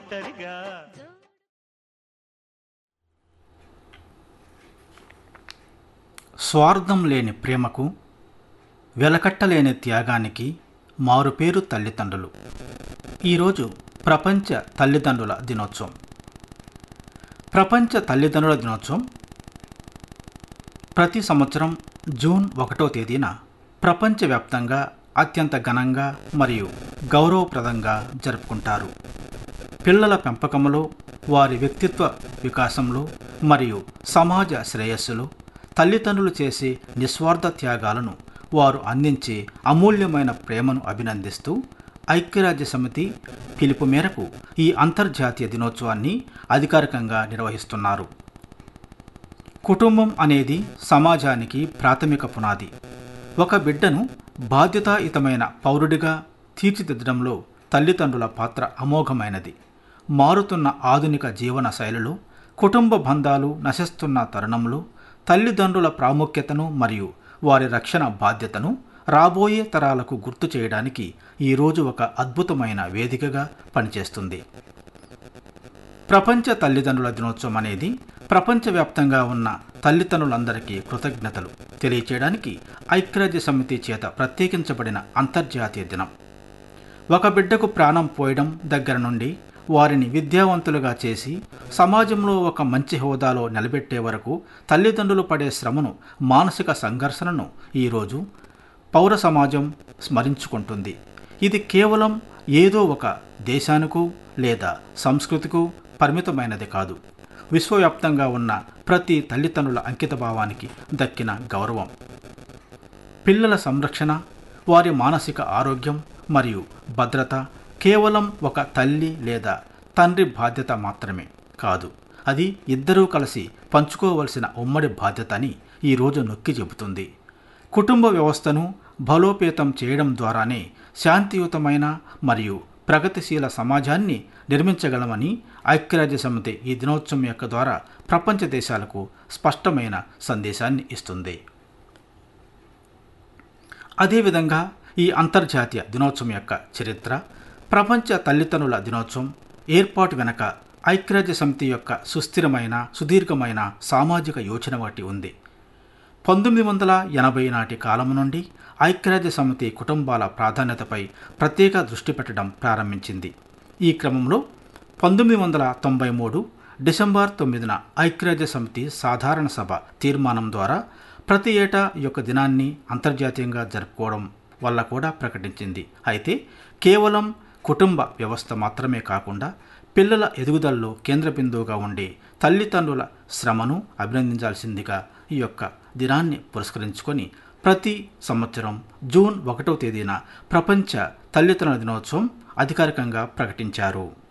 ఒంటరిగా స్వార్థం లేని ప్రేమకు వెలకట్టలేని త్యాగానికి మారుపేరు తల్లిదండ్రులు ఈరోజు ప్రపంచ తల్లిదండ్రుల దినోత్సవం ప్రపంచ తల్లిదండ్రుల దినోత్సవం ప్రతి సంవత్సరం జూన్ ఒకటో తేదీన ప్రపంచవ్యాప్తంగా అత్యంత ఘనంగా మరియు గౌరవప్రదంగా జరుపుకుంటారు పిల్లల పెంపకంలో వారి వ్యక్తిత్వ వికాసంలో మరియు సమాజ శ్రేయస్సులో తల్లిదండ్రులు చేసే నిస్వార్థ త్యాగాలను వారు అందించే అమూల్యమైన ప్రేమను అభినందిస్తూ ఐక్యరాజ్య సమితి పిలుపు మేరకు ఈ అంతర్జాతీయ దినోత్సవాన్ని అధికారికంగా నిర్వహిస్తున్నారు కుటుంబం అనేది సమాజానికి ప్రాథమిక పునాది ఒక బిడ్డను బాధ్యతాయుతమైన పౌరుడిగా తీర్చిదిద్దడంలో తల్లిదండ్రుల పాత్ర అమోఘమైనది మారుతున్న ఆధునిక జీవన శైలిలో కుటుంబ బంధాలు నశిస్తున్న తరుణంలో తల్లిదండ్రుల ప్రాముఖ్యతను మరియు వారి రక్షణ బాధ్యతను రాబోయే తరాలకు గుర్తు చేయడానికి ఈరోజు ఒక అద్భుతమైన వేదికగా పనిచేస్తుంది ప్రపంచ తల్లిదండ్రుల దినోత్సవం అనేది ప్రపంచవ్యాప్తంగా ఉన్న తల్లిదండ్రులందరికీ కృతజ్ఞతలు తెలియచేయడానికి ఐక్యరాజ్య సమితి చేత ప్రత్యేకించబడిన అంతర్జాతీయ దినం ఒక బిడ్డకు ప్రాణం పోయడం దగ్గర నుండి వారిని విద్యావంతులుగా చేసి సమాజంలో ఒక మంచి హోదాలో నిలబెట్టే వరకు తల్లిదండ్రులు పడే శ్రమను మానసిక సంఘర్షణను ఈరోజు పౌర సమాజం స్మరించుకుంటుంది ఇది కేవలం ఏదో ఒక దేశానికో లేదా సంస్కృతికు పరిమితమైనది కాదు విశ్వవ్యాప్తంగా ఉన్న ప్రతి తల్లిదండ్రుల అంకితభావానికి దక్కిన గౌరవం పిల్లల సంరక్షణ వారి మానసిక ఆరోగ్యం మరియు భద్రత కేవలం ఒక తల్లి లేదా తండ్రి బాధ్యత మాత్రమే కాదు అది ఇద్దరూ కలిసి పంచుకోవలసిన ఉమ్మడి బాధ్యత అని ఈరోజు నొక్కి చెబుతుంది కుటుంబ వ్యవస్థను బలోపేతం చేయడం ద్వారానే శాంతియుతమైన మరియు ప్రగతిశీల సమాజాన్ని నిర్మించగలమని ఐక్యరాజ్య సమితి ఈ దినోత్సవం యొక్క ద్వారా ప్రపంచ దేశాలకు స్పష్టమైన సందేశాన్ని ఇస్తుంది అదేవిధంగా ఈ అంతర్జాతీయ దినోత్సవం యొక్క చరిత్ర ప్రపంచ తల్లిదండ్రుల దినోత్సవం ఏర్పాటు వెనక ఐక్యరాజ్య సమితి యొక్క సుస్థిరమైన సుదీర్ఘమైన సామాజిక యోచన ఒకటి ఉంది పంతొమ్మిది వందల ఎనభై నాటి కాలం నుండి ఐక్యరాజ్య సమితి కుటుంబాల ప్రాధాన్యతపై ప్రత్యేక దృష్టి పెట్టడం ప్రారంభించింది ఈ క్రమంలో పంతొమ్మిది వందల తొంభై మూడు డిసెంబర్ తొమ్మిదిన ఐక్యరాజ్య సమితి సాధారణ సభ తీర్మానం ద్వారా ప్రతి ఏటా ఈ యొక్క దినాన్ని అంతర్జాతీయంగా జరుపుకోవడం వల్ల కూడా ప్రకటించింది అయితే కేవలం కుటుంబ వ్యవస్థ మాత్రమే కాకుండా పిల్లల ఎదుగుదలలో కేంద్ర బిందువుగా ఉండి తల్లిదండ్రుల శ్రమను అభినందించాల్సిందిగా ఈ యొక్క దినాన్ని పురస్కరించుకొని ప్రతి సంవత్సరం జూన్ ఒకటవ తేదీన ప్రపంచ తల్లిదండ్రుల దినోత్సవం అధికారికంగా ప్రకటించారు